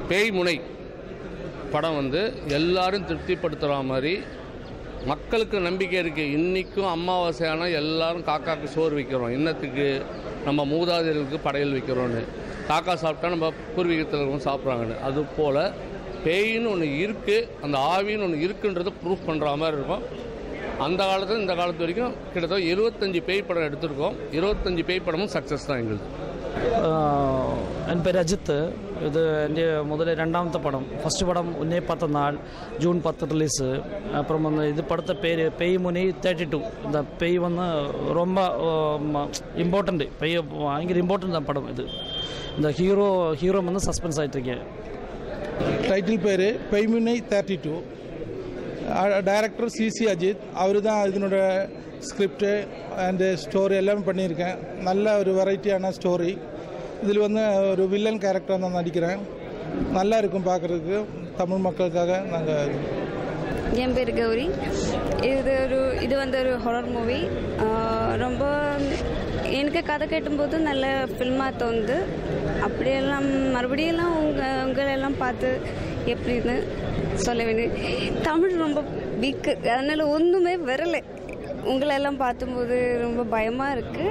பேய் முனை படம் வந்து எல்லாரும் திருப்திப்படுத்துகிற மாதிரி மக்களுக்கு நம்பிக்கை இருக்குது இன்றைக்கும் அமாவாசையான எல்லாரும் காக்காக்கு சோறு வைக்கிறோம் இன்னத்துக்கு நம்ம மூதாதையர்களுக்கு படையல் வைக்கிறோன்னு காக்கா சாப்பிட்டா நம்ம பூர்வீகத்தில் இருக்கவங்க சாப்பிட்றாங்கன்னு அது போல் பேயின்னு ஒன்று இருக்குது அந்த ஆவின்னு ஒன்று இருக்குன்றதை ப்ரூஃப் பண்ணுற மாதிரி இருக்கும் அந்த காலத்துல இந்த காலத்து வரைக்கும் கிட்டத்தட்ட இருபத்தஞ்சி பேய் படம் எடுத்திருக்கோம் இருபத்தஞ்சி பேய் படமும் சக்ஸஸ் தான் எங்களுது ആഹ് എൻ്റെ പേര് അജിത്ത് ഇത് എൻ്റെ മുതൽ രണ്ടാമത്തെ പടം ഫസ്റ്റ് പടം ഉന്നേ പത്തനാൾ ജൂൺ പത്ത് റിലീസ് அப்புறம் வந்து இது படத்தை பேர் பெய் முனி தேர்ட்டி டூ இந்த பெய் வந்து ரொம்ப இம்பார்ட்டண்ட் பெய் பயங்கர இம்பார்ட்டன்ட் தான் படம் இது இந்த ஹீரோ ஹீரோ வந்து சஸ்பென்ஸ் ஆகிட்டு இருக்கேன் டைட்டில் பேர் பெய்முனை தேர்ட்டி டூ டைரக்டர் சிசி அஜித் அவர் தான் இதனோட ஸ்கிரிப்டு அண்டு ஸ்டோரி எல்லாமே பண்ணியிருக்கேன் நல்ல ஒரு வெரைட்டியான ஸ்டோரி இதில் வந்து ஒரு வில்லன் கேரக்டர் நான் நடிக்கிறேன் நல்லா இருக்கும் பார்க்குறதுக்கு தமிழ் மக்களுக்காக நாங்கள் என் பேர் கௌரி இது ஒரு இது வந்து ஒரு ஹொரர் மூவி ரொம்ப எனக்கு கதை கேட்டும்போது நல்ல ஃபில்மாக தோணுது அப்படியெல்லாம் மறுபடியெல்லாம் உங்கள் உங்களெல்லாம் பார்த்து எப்படின்னு சொல்ல வேண்டியது தமிழ் ரொம்ப வீக்கு அதனால் ஒன்றுமே வரலை உங்களெல்லாம் பார்த்தும்போது ரொம்ப பயமாக இருக்குது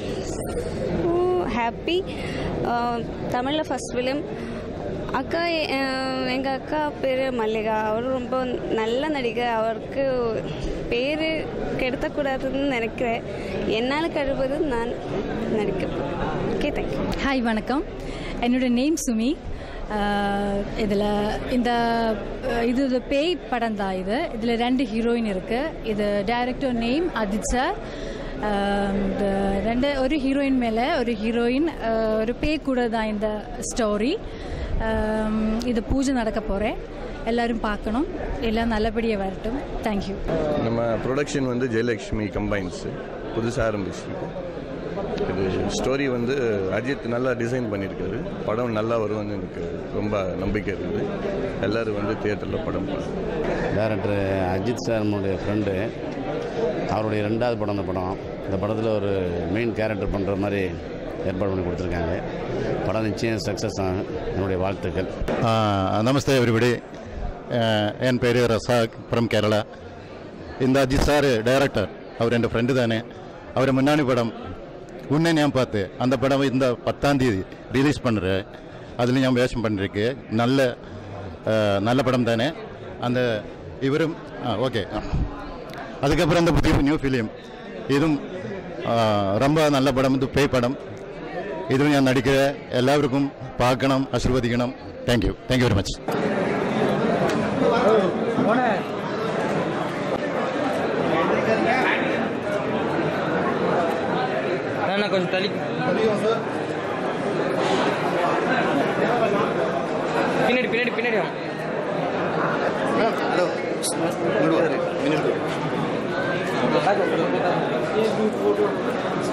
ஹாப்பி தமிழில் ஃபஸ்ட் ஃபிலிம் அக்கா எங்கள் அக்கா பேர் மல்லிகா அவர் ரொம்ப நல்ல நடிகை அவருக்கு பேர் கெடுத்தக்கூடாதுன்னு நினைக்கிறேன் என்னால் கழுவது நான் நடிக்கிறேன் ஓகே தேங்க்யூ ஹாய் வணக்கம் என்னோட நேம் சுமி இதில் இந்த அஹ், இது இது பேய் படம் தான் இது இதில் ரெண்டு ஹீரோயின் இருக்குது இது டைரக்டர் நேம் அஜித் சார் அஹ், இந்த ரெண்டு ஒரு ஹீரோயின் மேலே ஒரு ஹீரோயின் அஹ், ஒரு பேய் கூட தான் இந்த ஸ்டோரி இது பூஜை நடக்க போகிறேன் எல்லாரும் பார்க்கணும் எல்லாம் நல்லபடியாக வரட்டும் தேங்க்யூ நம்ம ப்ரொடக்ஷன் வந்து ஜெயலக்ஷ்மி கம்பைன்ஸ் புதுசாக ஆரம்பிச்சிருக்கு இது ஸ்டோரி வந்து அஜித் நல்லா டிசைன் பண்ணியிருக்காரு படம் நல்லா வரும்னு எனக்கு ரொம்ப நம்பிக்கை இருக்குது எல்லோரும் வந்து தியேட்டரில் படம் பார்க்கணும் டேரக்டர் அஜித் சார் நம்மளுடைய ஃப்ரெண்டு அவருடைய ரெண்டாவது படம் இந்த படம் இந்த படத்தில் ஒரு மெயின் கேரக்டர் பண்ணுற மாதிரி ஏற்பாடு பண்ணி கொடுத்துருக்காங்க படம் நிச்சயம் சக்ஸஸ் ஆகும் என்னுடைய வாழ்த்துக்கள் ನಮಸ್ತೆ ಎವ್ರಿಬಡಿ என் பேர் ரசாக் ஃப்ரம் கேரளா இந்த அஜித் சார் டைரக்டர் அவர் என் ஃப்ரெண்டு தானே அவர் முன்னாடி படம் உன்னை ஞான் பார்த்து அந்த படம் இந்த பத்தாம் தேதி ரிலீஸ் பண்ணுறேன் அதில் ஞான் வேஷம் பண்ணிருக்கு நல்ல அஹ், நல்ல படம் தானே அந்த இவரும் ஓகே அதுக்கப்புறம் அந்த புதிய நியூ ஃபிலிம் இதுவும் அஹ், ரொம்ப நல்ல படம் இது பேய் படம் இதுவும் ഞാൻ നടിക്കുക എല്ലാവർക്കും പാക്കണം ആശീർവദിക്കണം thank you thank you very much கொஞ்சம் தள்ளி பின்னாடி பின்னாடி பின்னாடி வாங்க. ഹലോ ഇങ്ങോട്ട് വാ. മിനിറ്റ്